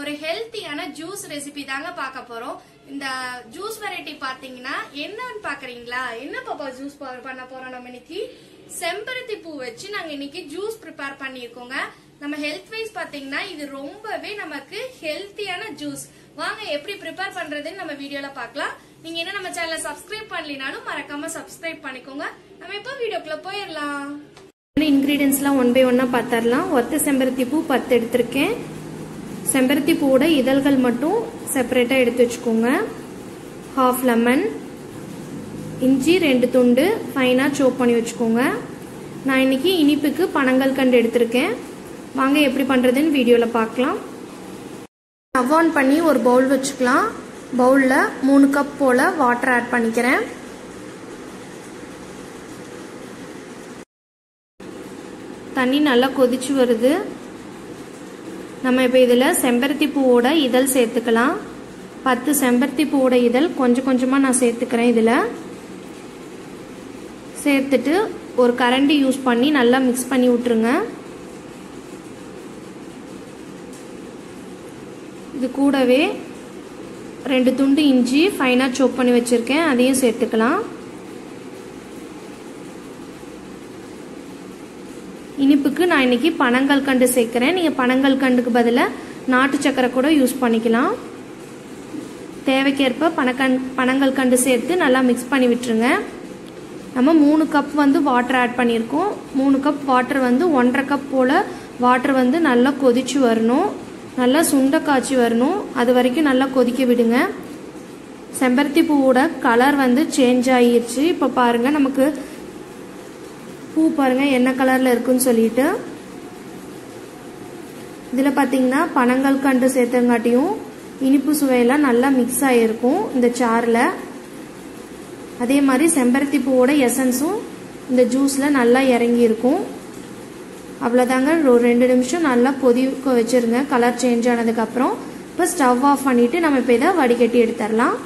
ஒரு ஹெல்த்தியான juice recipe தாங்க பார்க்க போறோம் இந்த ஜூஸ் வெரைட்டி பாத்தீங்கன்னா என்னன்னு பாக்குறீங்களா என்ன பாப்பா ஜூஸ் பண்ண போறோம் நம்ம இன்னைக்கு செம்பருத்தி பூ வச்சு நாங்க இன்னைக்கு ஜூஸ் ப்ரிப்பேர் பண்ணியிருக்கோங்க நம்ம ஹெல்த் வைஸ் பாத்தீங்கன்னா இது ரொம்பவே நமக்கு ஹெல்த்தியான ஜூஸ் வாங்க எப்படி ப்ரிப்பேர் பண்றதுன்னு நம்ம வீடியோல பார்க்கலாம் நீங்க என்ன நம்ம சேனலை சப்ஸ்கிரைப் பண்ணலினாலும் மறக்காம சப்ஸ்கிரைப் பண்ணிக்கோங்க நம்ம இப்போ வீடியோக்குள்ள போயிடலாம் இன்கிரீடியன்ஸ்லாம் ஒன் பை ஒன்னா பார்த்தரலாம் ஒத்த செம்பருத்தி பூ பத்து எடுத்திருக்கேன் செம்பருத்தி பூவோட இதழ்கள் மட்டும் செப்பரேட்டாக எடுத்து வச்சுக்கோங்க ஹாஃப் லெமன் இஞ்சி ரெண்டு துண்டு ஃபைனாக சோப் பண்ணி வச்சுக்கோங்க நான் இன்னைக்கு இனிப்புக்கு பனங்கள் கண்டு எடுத்திருக்கேன் வாங்க எப்படி பண்ணுறதுன்னு வீடியோவில் பார்க்கலாம் ஸ்டவ் ஆன் பண்ணி ஒரு பவுல் வச்சுக்கலாம் பவுலில் மூணு கப் போல் வாட்டர் ஆட் பண்ணிக்கிறேன் தண்ணி நல்லா கொதிச்சு வருது நம்ம இப்போ இதில் செம்பருத்தி பூவோட இதழ் சேர்த்துக்கலாம் பத்து செம்பருத்தி பூவோட இதழ் கொஞ்சம் கொஞ்சமாக நான் சேர்த்துக்கிறேன் இதில் சேர்த்துட்டு ஒரு கரண்டி யூஸ் பண்ணி நல்லா மிக்ஸ் பண்ணி விட்டுருங்க இது கூடவே ரெண்டு துண்டு இஞ்சி ஃபைனாக சோப் பண்ணி வச்சுருக்கேன் அதையும் சேர்த்துக்கலாம் இனிப்புக்கு நான் இன்னைக்கு பனங்கள் கண்டு சேர்க்குறேன் நீங்கள் பனங்கள் கண்டுக்கு பதிலாக நாட்டு சக்கரை கூட யூஸ் பண்ணிக்கலாம் தேவைக்கேற்ப பனக்கண் பனங்கள் கண்டு சேர்த்து நல்லா மிக்ஸ் பண்ணி விட்டுருங்க நம்ம மூணு கப் வந்து வாட்டர் ஆட் பண்ணியிருக்கோம் மூணு கப் வாட்டர் வந்து ஒன்றரை கப் போல் வாட்டர் வந்து நல்லா கொதிச்சு வரணும் நல்லா சுண்ட காய்ச்சி வரணும் அது வரைக்கும் நல்லா கொதிக்க விடுங்க செம்பருத்தி பூவோட கலர் வந்து சேஞ்ச் ஆகிருச்சு இப்போ பாருங்கள் நமக்கு பூ பாருங்க என்ன கலர்ல இருக்குன்னு சொல்லிட்டு இதுல பாத்தீங்கன்னா பனங்கள் கண்டு சேர்த்தங்காட்டியும் இனிப்பு சுவையெல்லாம் நல்லா மிக்ஸ் ஆகிருக்கும் இந்த சாறில் அதே மாதிரி செம்பருத்தி பூவோட எசன்ஸும் இந்த ஜூஸில் நல்லா இறங்கி இருக்கும் அவ்வளோதாங்க ஒரு ரெண்டு நிமிஷம் நல்லா கொதிக்க வச்சிருங்க கலர் சேஞ்ச் ஆனதுக்கப்புறம் இப்போ ஸ்டவ் ஆஃப் பண்ணிட்டு நம்ம இப்போ இதை வடிகட்டி எடுத்துடலாம்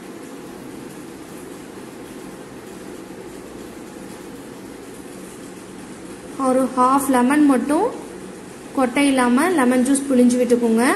ஒரு ஹாஃப் லெமன் மட்டும் கொட்டை இல்லாமல் லெமன் ஜூஸ் புளிஞ்சு விட்டுக்கோங்க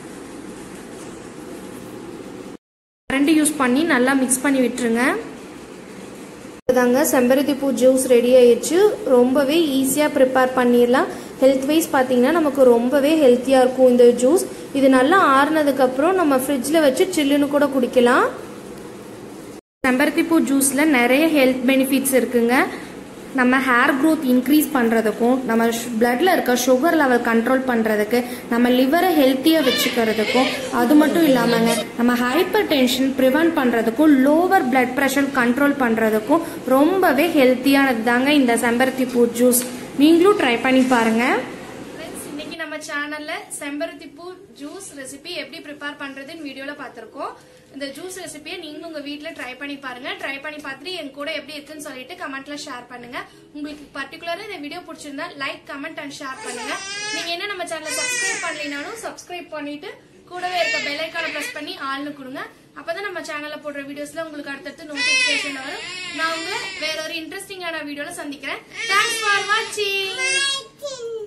ரெண்டு யூஸ் பண்ணி நல்லா மிக்ஸ் பண்ணி விட்டுருங்க தாங்க செம்பருத்தி பூ ஜூஸ் ரெடி ஆயிடுச்சு ரொம்பவே ஈஸியாக ப்ரிப்பேர் பண்ணிடலாம் ஹெல்த் வைஸ் பார்த்தீங்கன்னா நமக்கு ரொம்பவே ஹெல்த்தியாக இருக்கும் இந்த ஜூஸ் இது நல்லா ஆறுனதுக்கப்புறம் நம்ம ஃப்ரிட்ஜில் வச்சு சில்லுன்னு கூட குடிக்கலாம் செம்பருத்தி பூ ஜூஸில் நிறைய ஹெல்த் பெனிஃபிட்ஸ் இருக்குங்க நம்ம ஹேர் க்ரோத் இன்க்ரீஸ் பண்ணுறதுக்கும் நம்ம பிளட்ல இருக்க சுகர் லெவல் கண்ட்ரோல் பண்ணுறதுக்கு நம்ம லிவரை ஹெல்த்தியாக வச்சுக்கிறதுக்கும் அது மட்டும் இல்லாமங்க நம்ம ஹைப்பர் டென்ஷன் ப்ரிவென்ட் பண்ணுறதுக்கும் லோவர் பிளட் ப்ரெஷர் கண்ட்ரோல் பண்ணுறதுக்கும் ரொம்பவே ஹெல்த்தியானது தாங்க இந்த செம்பருத்தி பூ ஜூஸ் நீங்களும் ட்ரை பண்ணி பாருங்கள் ஃப்ரெண்ட்ஸ் இன்னைக்கு நம்ம சேனல்ல செம்பருத்தி பூ ஜூஸ் ரெசிபி எப்படி ப்ரிப்பேர் பண்றதுன்னு வீடியோல பார்த்திருக்கோம் இந்த ஜூஸ் ரெசிபியை நீங்களும் உங்க வீட்ல ட்ரை பண்ணி பாருங்க ட்ரை பண்ணி பார்த்துட்டு என் கூட எப்படி இருக்குன்னு சொல்லிட்டு கமெண்ட்ல ஷேர் பண்ணுங்க உங்களுக்கு பர்டிகுலரா இந்த வீடியோ பிடிச்சிருந்தா லைக் கமெண்ட் அண்ட் ஷேர் பண்ணுங்க நீங்க என்ன நம்ம சேனலை சப்ஸ்கிரைப் பண்ணலைனாலும் சப்ஸ்கிரைப் பண்ணிட்டு கூடவே இருக்க பெல் ஐக்கான பிரஸ் பண்ணி ஆள்னு கொடுங்க அப்பதான் நம்ம சேனல்ல போடுற வீடியோஸ்ல உங்களுக்கு அடுத்தடுத்து நோட்டிபிகேஷன் வரும் நான் உங்களை வேற ஒரு இன்ட்ரெஸ்டிங்கான வீடியோல சந்திக்கிறேன் தேங்க்ஸ் ஃபார் வாட்சிங்